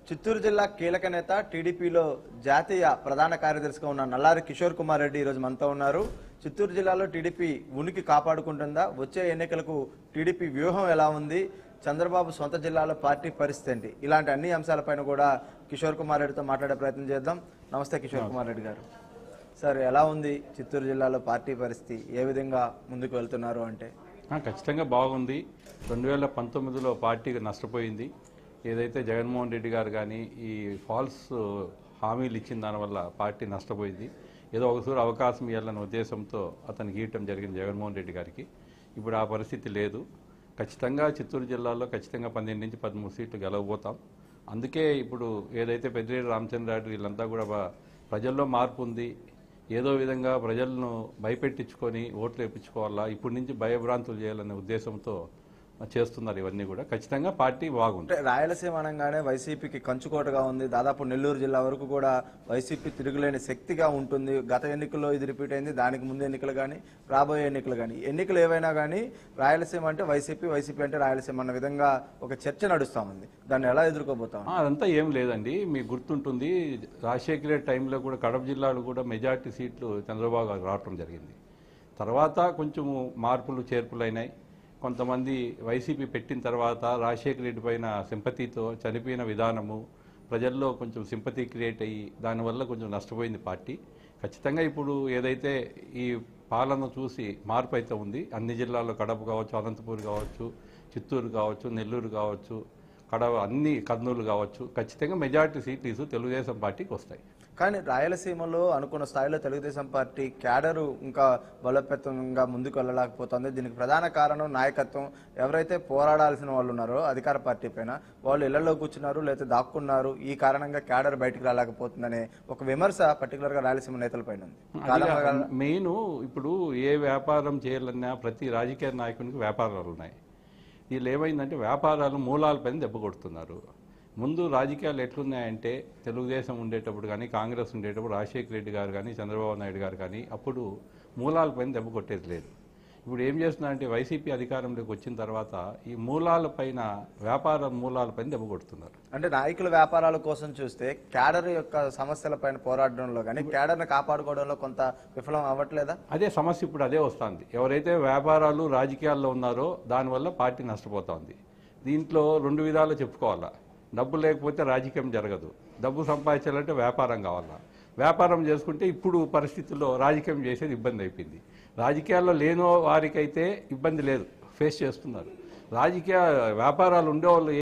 చిత్తూరు జిల్లా కీలక నేత టీడీపీలో జాతీయ ప్రధాన కార్యదర్శిగా ఉన్న నల్లారి కిషోర్ కుమార్ రెడ్డి ఈరోజు మనతో ఉన్నారు చిత్తూరు జిల్లాలో టీడీపీ ఉనికి కాపాడుకుంటుందా వచ్చే ఎన్నికలకు టీడీపీ వ్యూహం ఎలా ఉంది చంద్రబాబు సొంత జిల్లాలో పార్టీ పరిస్థితి ఏంటి ఇలాంటి అన్ని అంశాలపైన కూడా కిషోర్ కుమార్ రెడ్డితో మాట్లాడే ప్రయత్నం చేద్దాం నమస్తే కిషోర్ కుమార్ రెడ్డి గారు సార్ ఎలా ఉంది చిత్తూరు జిల్లాలో పార్టీ పరిస్థితి ఏ విధంగా ముందుకు వెళ్తున్నారు అంటే ఆ, ఖచ్చితంగా బాగుంది రెండు వేల పంతొమ్మిదిలో పార్టీ నష్టపోయింది ఏదైతే జగన్మోహన్ రెడ్డి గారు కానీ ఈ ఫాల్స్ హామీలు ఇచ్చిన దానివల్ల పార్టీ నష్టపోయింది ఏదో ఒకసారి అవకాశం ఇవ్వాలనే ఉద్దేశంతో అతనికి ఇవ్వటం జరిగింది జగన్మోహన్ రెడ్డి గారికి ఇప్పుడు ఆ పరిస్థితి లేదు ఖచ్చితంగా చిత్తూరు జిల్లాలో ఖచ్చితంగా పన్నెండు నుంచి పదమూడు సీట్లు గెలవబోతాం అందుకే ఇప్పుడు ఏదైతే పెద్దిరెడ్డి రామచంద్రారెడ్డి వీళ్ళంతా కూడా బా- ప్రజల్లో మార్పు ఉంది ఏదో విధంగా ప్రజలను భయపెట్టించుకొని ఓట్లు వేయించుకోవాలా ఇప్పటి నుంచి భయభ్రాంతులు చేయాలనే ఉద్దేశంతో చేస్తున్నారు ఇవన్నీ కూడా ఖచ్చితంగా పార్టీ బాగుంది అంటే రాయలసీమ అనగానే వైసీపీకి కంచుకోటగా ఉంది దాదాపు నెల్లూరు జిల్లా వరకు కూడా వైసీపీ తిరుగులేని శక్తిగా ఉంటుంది గత ఎన్నికల్లో ఇది రిపీట్ అయింది దానికి ముందు ఎన్నికలు కానీ రాబోయే ఎన్నికలు కానీ ఎన్నికలు ఏవైనా కానీ రాయలసీమ అంటే వైసీపీ వైసీపీ అంటే రాయలసీమ అన్న విధంగా ఒక చర్చ నడుస్తా ఉంది దాన్ని ఎలా ఎదుర్కోబోతాం ఆ, అదంతా ఏం లేదండి మీకు గుర్తుంటుంది రాజశేఖర రెడ్డి టైంలో కూడా కడప జిల్లాలో కూడా మెజార్టీ సీట్లు చంద్రబాబు గారు రావటం జరిగింది తర్వాత కొంచెము మార్పులు చేర్పులు అయినాయి కొంతమంది వైసీపీ పెట్టిన తర్వాత రాజశేఖర రెడ్డి పైన సింపతితో చనిపోయిన విధానము ప్రజల్లో కొంచెం సింపతి క్రియేట్ అయ్యి దానివల్ల కొంచెం నష్టపోయింది పార్టీ ఖచ్చితంగా ఇప్పుడు ఏదైతే ఈ పాలన చూసి మార్పు అయితే ఉంది అన్ని జిల్లాల్లో కడప కావచ్చు అనంతపూర్ కావచ్చు చిత్తూరు కావచ్చు నెల్లూరు కావచ్చు కడప అన్ని కర్నూలు కావచ్చు ఖచ్చితంగా మెజారిటీ సీట్లు తెలుగుదేశం పార్టీకి వస్తాయి కానీ రాయలసీమలో అనుకున్న స్థాయిలో తెలుగుదేశం పార్టీ క్యాడరు ఇంకా బలోపేతంగా ముందుకు వెళ్ళలేకపోతుంది దీనికి ప్రధాన కారణం నాయకత్వం ఎవరైతే పోరాడాల్సిన వాళ్ళు ఉన్నారో అధికార పార్టీ పైన వాళ్ళు ఇళ్లలో కూర్చున్నారు లేకపోతే దాక్కున్నారు ఈ కారణంగా క్యాడర్ బయటకు రాలేకపోతుందనే ఒక విమర్శ పర్టికులర్ గా రాయలసీమ నేతల పైన ఉంది కాదనగా మెయిన్ ఇప్పుడు ఏ వ్యాపారం చేయాలన్నా ప్రతి రాజకీయ నాయకునికి వ్యాపారాలు ఉన్నాయి వీళ్ళు ఏమైందంటే వ్యాపారాలు మూలాలపైన దెబ్బ కొడుతున్నారు ముందు రాజకీయాలు ఎట్లున్నాయంటే తెలుగుదేశం ఉండేటప్పుడు కానీ కాంగ్రెస్ ఉండేటప్పుడు రాజశేఖర రెడ్డి గారు కానీ చంద్రబాబు నాయుడు గారు కానీ అప్పుడు మూలాలపైన దెబ్బ కొట్టేది లేదు ఇప్పుడు ఏం చేస్తున్నారంటే వైసీపీ అధికారంలోకి వచ్చిన తర్వాత ఈ మూలాలపైన వ్యాపార మూలాలపైన దెబ్బ కొడుతున్నారు అంటే నాయకుల వ్యాపారాల కోసం చూస్తే క్యాడర్ యొక్క సమస్యల పైన పోరాడడంలో కానీ క్యాడర్ని కాపాడుకోవడంలో కొంత విఫలం అవ్వట్లేదా అదే సమస్య ఇప్పుడు అదే వస్తుంది ఎవరైతే వ్యాపారాలు రాజకీయాల్లో ఉన్నారో దానివల్ల పార్టీ నష్టపోతోంది దీంట్లో రెండు విధాలు చెప్పుకోవాలా డబ్బు లేకపోతే రాజకీయం జరగదు డబ్బు సంపాదించాలంటే వ్యాపారం కావాలా వ్యాపారం చేసుకుంటే ఇప్పుడు పరిస్థితుల్లో రాజకీయం చేసేది ఇబ్బంది అయిపోయింది రాజకీయాల్లో లేని వారికైతే ఇబ్బంది లేదు ఫేస్ చేస్తున్నారు రాజకీయ వ్యాపారాలు ఉండేవాళ్ళు